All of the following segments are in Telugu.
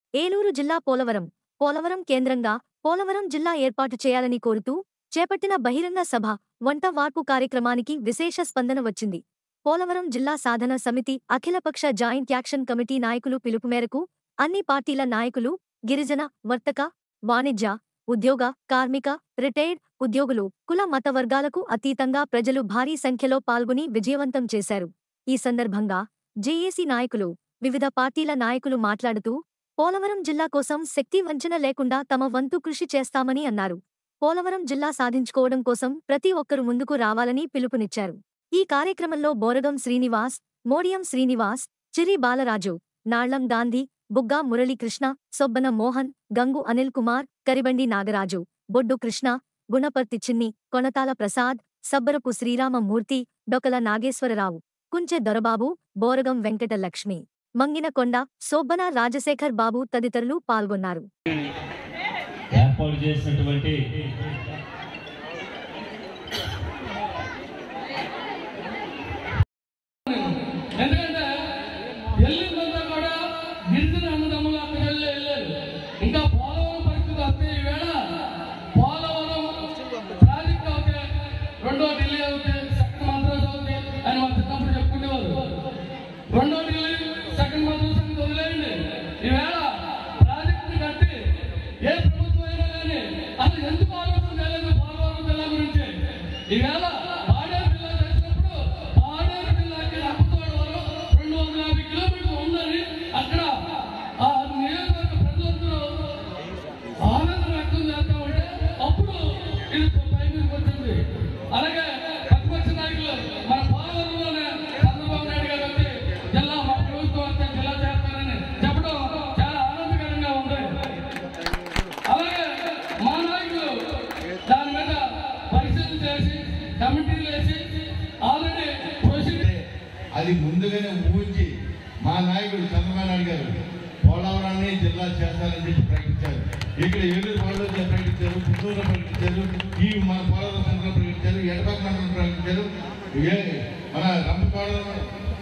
ఏలూరు జిల్లా పోలవరం పోలవరం కేంద్రంగా పోలవరం జిల్లా ఏర్పాటు చేయాలని కోరుతూ చేపట్టిన బహిరంగ సభ వంట వార్పు కార్యక్రమానికి విశేష స్పందన వచ్చింది పోలవరం జిల్లా సాధన సమితి అఖిలపక్ష జాయింట్ యాక్షన్ కమిటీ నాయకులు పిలుపు మేరకు అన్ని పార్టీల నాయకులు గిరిజన వర్తక వాణిజ్య ఉద్యోగ కార్మిక రిటైర్డ్ ఉద్యోగులు కుల మత వర్గాలకు అతీతంగా ప్రజలు భారీ సంఖ్యలో పాల్గొని విజయవంతం చేశారు ఈ సందర్భంగా జేఏసీ నాయకులు వివిధ పార్టీల నాయకులు మాట్లాడుతూ పోలవరం జిల్లా కోసం శక్తి వంచన లేకుండా తమ వంతు కృషి చేస్తామని అన్నారు పోలవరం జిల్లా సాధించుకోవడం కోసం ప్రతి ఒక్కరు ముందుకు రావాలని పిలుపునిచ్చారు ఈ కార్యక్రమంలో బోరగం శ్రీనివాస్ మోడియం శ్రీనివాస్ చిరి బాలరాజు నాళ్లం గాంధీ బుగ్గా మురళీకృష్ణ సొబ్బన మోహన్ గంగు అనిల్ కుమార్ కరిబండి నాగరాజు బొడ్డు కృష్ణ గుణపర్తి చిన్ని కొనతాల ప్రసాద్ సబ్బరపు శ్రీరామమూర్తి డొకల నాగేశ్వరరావు కుంచె దొరబాబు బోరగం వెంకట లక్ష్మి మంగినకొండ సోబ్బన రాజశేఖర్ బాబు తదితరులు పాల్గొన్నారు ఏర్పాటు చేసినటువంటి ఎందుకంటే వెళ్ళిందంతా కూడా గిరిజన అన్నదమ్ములు అక్కడికి వెళ్ళి వెళ్ళారు ఇంకా పోలవరం పరిస్థితి వస్తే ఈవేళ పోలవరం ప్రాజెక్ట్ అవుతే రెండో ఢిల్లీ అవుతే సెకండ్ మద్రాస్ అవుతే అని మా చిన్నప్పుడు చెప్పుకునేవారు రెండో ఢిల్లీ సెకండ్ మద్రాస్ అని వదిలేయండి ఈవేళ ప్రాజెక్ట్ కట్టి ఏ ప్రభుత్వం అయినా కానీ అసలు ఎందుకు ఆలోచన చేయలేదు పోలవరం జిల్లా గురించి ఈవేళ పాడేరు జిల్లా చేసినప్పుడు పాడేరు జిల్లాకి రంపతోడవరం రెండు వందల యాభై కిలోమీటర్లు ఉందని అక్కడ ఆ నియోజకవర్గ ప్రజలందరూ ఆనందం వ్యక్తం చేస్తా ఉంటే అప్పుడు ఇది పై మీదకి వచ్చింది అలాగే ప్రతిపక్ష నాయకులు మన పోలవరంలోనే చంద్రబాబు నాయుడు గారు వచ్చి జిల్లా మా ప్రభుత్వం వస్తే జిల్లా చేస్తారని చెప్పడం చాలా ఆనందకరంగా ఉంది అలాగే మా నాయకులు దాని మీద పరిశీలన చేసి కమిటీలు వేసి ఆల్రెడీ ప్రొసీడ్ అది ముందుగానే ఊహించి మా నాయకుడు చంద్రబాబు నాయుడు గారు పోలవరాన్ని జిల్లా చేస్తారని చెప్పి ప్రకటించారు ఇక్కడ ఏలూరు వాళ్ళు ప్రకటించారు పుత్తూరులో ప్రకటించారు ఈ మన పోలవరం సెంటర్లో ప్రకటించారు ఎడపక మండలం ప్రకటించారు ఏ- మన రంపకోడలో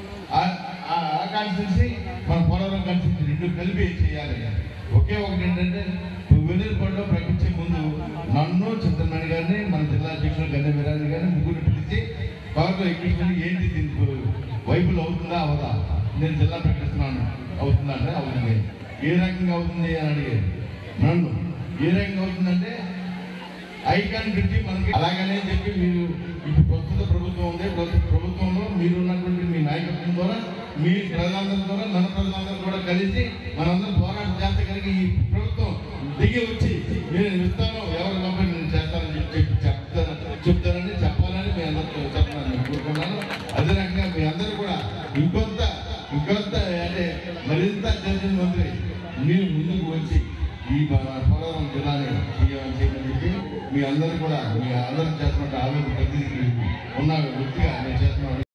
ఆకాంక్షించి మన పోలవరం కలిసి రెండు కలిపి చేయాలి ఒకే ఒకటి ఏంటంటే వెలుగుపడిలో ప్రకటించే ముందు నన్ను చంద్రనాయుడు గారిని మన జిల్లా అధ్యక్షులు గన్నె వీరాజు గారిని ముగ్గురు పిలిచి పవర్లో ఎక్కించుకుని ఏంటి దీనికి వైపులు అవుతుందా అవదా నేను జిల్లా ప్రకటిస్తున్నాను అవుతుందా అంటే అవుతుంది ఏ రకంగా అవుతుంది అని అడిగారు నన్ను ఏ రకంగా అవుతుందంటే ఐకాన్ పెట్టి మనకి అలాగనే చెప్పి మీరు ఇప్పుడు ప్రస్తుత ప్రభుత్వం ఉంది ప్రస్తుత ప్రభుత్వంలో మీరున్నటువంటి మీ నాయకత్వం ద్వారా మీ ప్రజలందరి ద్వారా మన ప్రజలందరూ కూడా కలిసి మనందరం పోరాటం చేస్తే కనుక ఈ ప్రభుత్వం దిగి వచ్చి నేను ఇస్తాను ఎవరు పంపి నేను చేస్తానని చెప్పి చెప్పి చెప్తాను చెప్తానని చెప్పాలని మీ అందరితో చెప్తాను నేను కోరుకున్నాను అదే రకంగా మీ అందరూ కూడా ఇంకొంత ఇంకొంత అంటే మరింత చర్చల మంత్రి మీరు ముందుకు వచ్చి ఈ మన పోలవరం జిల్లాని చేయమని చేయమని చెప్పి మీ అందరూ కూడా మీ అందరూ చేస్తున్న ఆలోచన ప్రతినిధి ఉన్న వ్యక్తిగా నేను చేస్తున్నాను